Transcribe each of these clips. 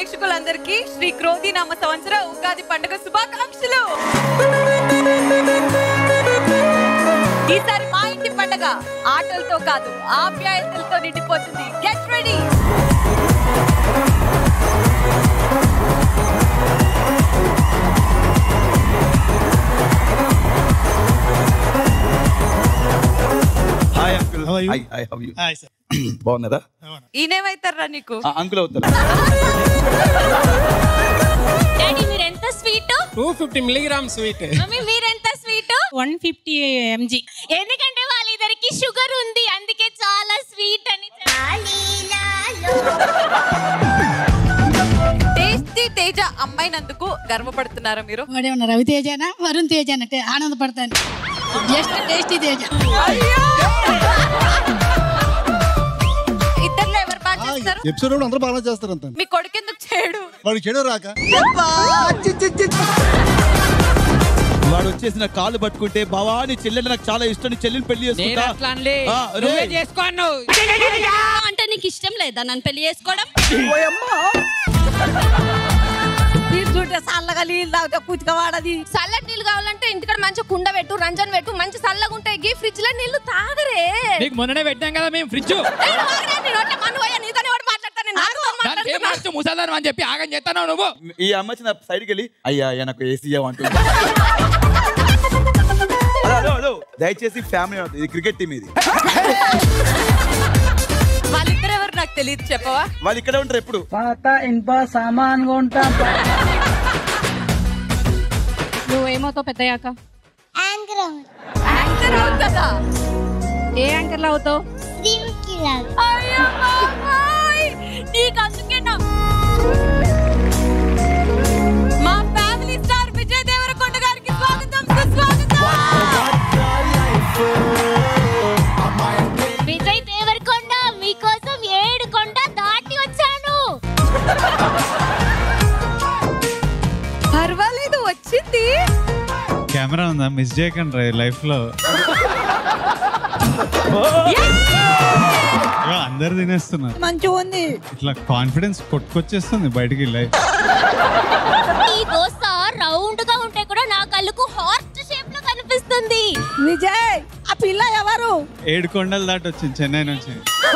ప్రేక్షకులందరికీ శ్రీ క్రోధి నామ సంవత్సర ఉగాది పండుగ శుభాకాంక్షలు ఈసారి మా ఇంటి పండుగ ఆటలతో కాదు ఆప్యాయతలతో నిండిపోతుంది get ready hi uncle How are you? Hi hi how you hi sir బాగున్నారా ఈయనేమైతారా నీకు అంకుల్ అవుతారు డాడీ మీరు ఎంత sweet two fifty milligram sweet mummy మీరెంత స్వీట్ వన్ ఫిఫ్టీ ఎంజీ ఎందుకంటే వాళ్ళిద్దరికి షుగర్ ఉంది అందుకే చాలా స్వీట్ అని టేస్టీ తేజ అమ్మాయినందుకు గర్వపడుతున్నారా మీరు వాడేమన్నా రవితేజనా వరుణ్ తేజ అంటే ఆనందపడతాను జస్ట్ టేస్టీ తేజ ఇద్దర్లో ఎవరు బాగా చేస్తారు ఎపిసోడ్ కూడా అందరూ బాగా చేస్తారంత మీ కొడుకు ఎందుకు చేయడు వాడు చెడు రాక వాడు వచ్చేసిన కాలు పట్టుకుంటే భవాని చెల్లెలు నాకు చాలా ఇష్టం నీ చెల్లెని పెళ్లి చేసుకుంటా ఆ, రేయ్. అంటే నీకు ఇష్టం లేదా నన్ను పెళ్లి చేసుకోవడం మీరు చూస్తే చల్లగా నీళ్ళు తాగితే పుచ్చుక వాడది చల్లటి నీళ్ళు కావాలంటే ఇంటికాడ మంచి కుండ పెట్టు రంజన్ పెట్టు మంచి చల్లగా ఉంటాయి గీ ఫ్రిడ్జ్ లో నీళ్లు తాగరే మీకు మొన్ననే పెట్టాం కదా మేము ఫ్రిడ్జ్ ఏయ్, ఆగరా, నీ నోట్లో మన్ను పోయా, నీతోనే వాడు మాట్లాడతాను, నేను నాతో దానికి ఏం మాట్లాడుతున్నా. మార్చు ముసల్దానం అని చెప్పి ఆగం చేస్తాను నువ్వు ఈ అమ్మ చిన్న సైడ్కి వెళ్ళి అయ్యా అయ్యా నాకు ఏసీ అంటుంది హలో, హలో, హలో. దయచేసి ఫ్యామిలీ ఇది క్రికెట్ టీం ఇది వాళ్ళిద్దరు ఎవరు నాకు తెలియదు చెప్పవా వాళ్ళు ఇక్కడే ఉంటారు ఎప్పుడు నువ్వేమవుతావు పెద్దయ్యాక యాంకర్ అవుతుందా ఏ యాంకర్లో అవుతావు అయ్యో బాబాయ్! నీకు అందుకే నా మా ఫ్యామిలీ స్టార్ విజయ్ దేవరకొండ గారికి స్వాగతం సుస్వాగతం విజయ్ దేవరకొండ మీకోసం ఏడు కొండ దాటి వచ్చాను పర్వాలేదు వచ్చింది కెమెరా ఉందా మిస్ చేయకండి లైఫ్ లో అయ్యో, అందరు తినేస్తున్నారు మంచిగా ఉంది ఇట్లా కాన్ఫిడెన్స్ కొట్టుకొచ్చేస్తుంది బయటికి లైఫ్ ఈ దోశ రౌండ్ గా ఉంటే కూడా నా కళ్ళకు హార్ట్ షేప్ లో కనిపిస్తుంది విజయ్ ఆ పిల్ల ఎవరు ఏడు కొండలు దాటి వచ్చింది చెన్నై నుంచి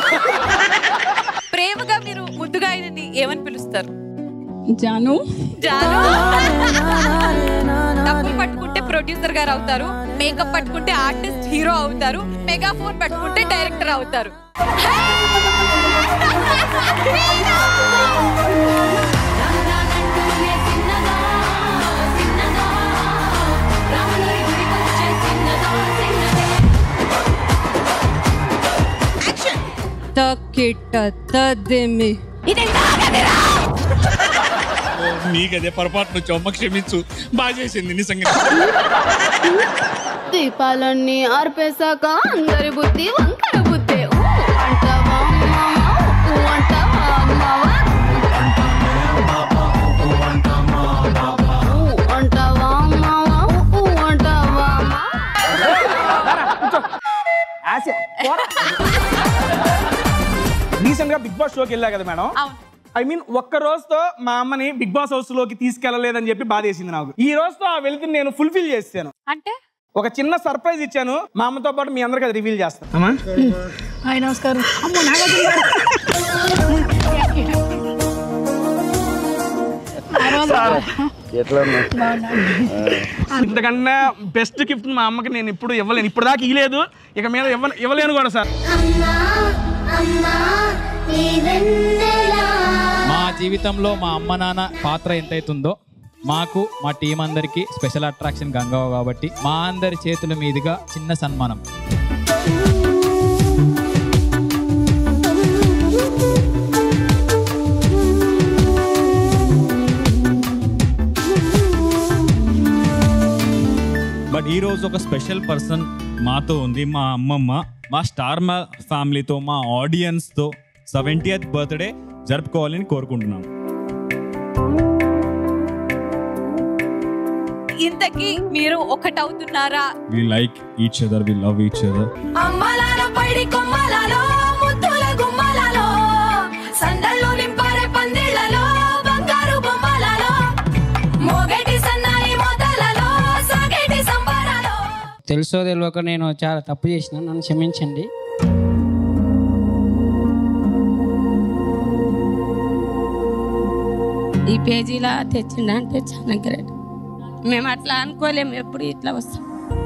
ప్రేమగా మీరు ముద్దుగా ఆయనని ఏమని పిలుస్తారు జాను జాను డబ్బులు పట్టుకుంటే ప్రొడ్యూసర్ గారు అవుతారు మేకప్ పట్టుకుంటే ఆర్టిస్ట్ హీరో అవుతారు మెగాఫోన్ పట్టుకుంటే డైరెక్టర్ అవుతారు తక్కిట తదిమి నీకు అదే పొరపాటు చొమ్మ క్షమించు బాగా చేసింది నిజంగా దీపాలన్నీ ఆర్పేశాక అందరి బుద్ధి వంకర బుద్ధి ఊ అంటావా అమ్మావా? ఊ అంటావా అమ్మావా? ఊ అంటావా అమ్మావా? ఊ అంటావా అమ్మావా? రీసెంట్ గా బిగ్ బాస్ షోకి వెళ్ళా కదా మేడం అవును ఐ మీన్ ఒక్క రోజుతో మా అమ్మని బిగ్ బాస్ హౌస్ లోకి తీసుకెళ్లలేదని చెప్పి బాధేసింది నాకు ఈ రోజుతో ఆ వెళుతుని నేను ఫుల్ఫిల్ చేశాను అంటే ఒక చిన్న సర్ప్రైజ్ ఇచ్చాను మా అమ్మతో పాటు మీ అందరికి అది రివీల్ చేస్తాను అమ్మా హాయ్ నమస్కారం అమ్మో నాగార్జున ఇంతకన్నా బెస్ట్ గిఫ్ట్ మా అమ్మకి నేను ఇప్పుడు ఇవ్వలేను ఇప్పుడు దాకా ఇవ్వలేదు ఇక మీద ఇవ్వ ఇవ్వలేను కూడా సార్ మా జీవితంలో మా అమ్మ నాన్న పాత్ర ఎంతైతుందో మాకు మా టీం అందరికి స్పెషల్ అట్రాక్షన్ గంగవ్వ కాబట్టి మా అందరి చేతుల మీదుగా చిన్న సన్మానం బట్ ఈ రోజు ఒక స్పెషల్ పర్సన్ మాతో ఉంది మా అమ్మమ్మ మా స్టార్ మా ఫ్యామిలీతో మా ఆడియన్స్తో సెవెంటీయత్ బర్త్డే జరుపుకోవాలని కోరుకుంటున్నాం ఇంతకీ మీరు ఒకటవుతున్నారా we like each other we love each other అమ్మలాల పైడి కొమ్మలలో ముద్దుల గుమ్మలలో సందళ్ళు నింపారే పందిళ్ళలో బంగారు తెలుసో తెలియక నేను చాలా తప్పు చేసిన నన్ను క్షమించండి ఈ పేజీలా తెచ్చిండ అంటే చాలా గ్రేట్ మేము అట్లా అనుకోలేము ఎప్పుడు ఇట్లా వస్తాం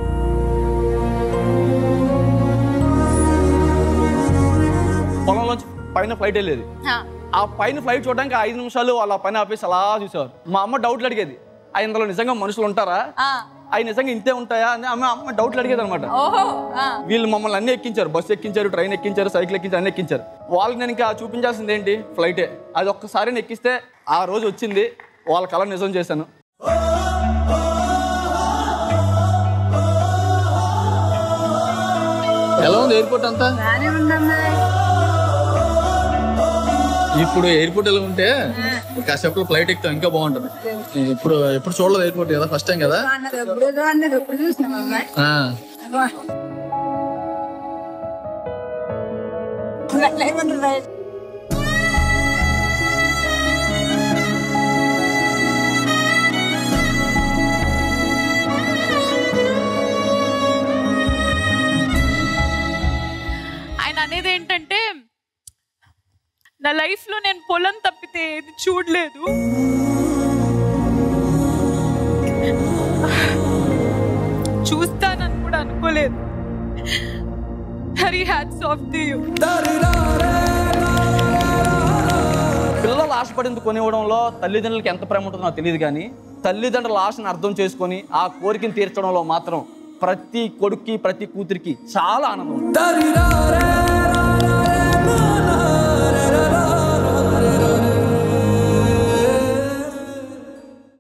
పొలంలోంచి పైన ఫ్లైట్ వెళ్ళేది ఆ పైన ఫ్లైట్ చూడడానికి ఐదు నిమిషాలు వాళ్ళ పైన ఆపేసి అలా చూసేవారు మా అమ్మ డౌట్లు అడిగేది "ఆ, ఇందులో నిజంగా మనుషులు ఉంటారా అవి నిజంగా ఇంతే ఉంటాయా అని అమ్మ అమ్మ డౌట్లు అడిగేది అనమాట ఓహో ఆ. వీళ్ళు మమ్మల్ని అన్ని ఎక్కించారు బస్సు ఎక్కించారు ట్రైన్ ఎక్కించారు సైకిల్ ఎక్కించారు అన్ని ఎక్కించారు వాళ్ళకి నేను ఇంకా చూపించాల్సింది ఏంటి ఫ్లైటే అది ఒక్కసారి నేను ఎక్కిస్తే ఆ రోజు వచ్చింది వాళ్ళ కళ నిజం చేశాను ఎలా ఉంది ఎయిర్పోర్ట్ అంతా ఇప్పుడు ఎయిర్పోర్ట్ ఎలా ఉంటే కాసేపు ఫ్లైట్ ఎక్కుతాం ఇంకా బాగుంటుంది ఇప్పుడు ఎప్పుడు చూడలేదు ఎయిర్పోర్ట్ కదా ఫస్ట్ టైం కదా ఆ. ఆయన అనేది ఏంటంటే నా లైఫ్ లో నేను పొలం తప్పితే ఏది చూడలేదు చూస్తానని కూడా అనుకోలేదు Hari hats off to you పిల్లలు ఆశపడింది కొనివ్వడంలో తల్లిదండ్రులకి ఎంత ప్రేమ ఉంటుందో నాకు తెలియదు కానీ తల్లిదండ్రుల ఆశను అర్థం చేసుకొని ఆ కోరికను తీర్చడంలో మాత్రం ప్రతి కొడుక్కి ప్రతి కూతురికి చాలా ఆనందం ఉంది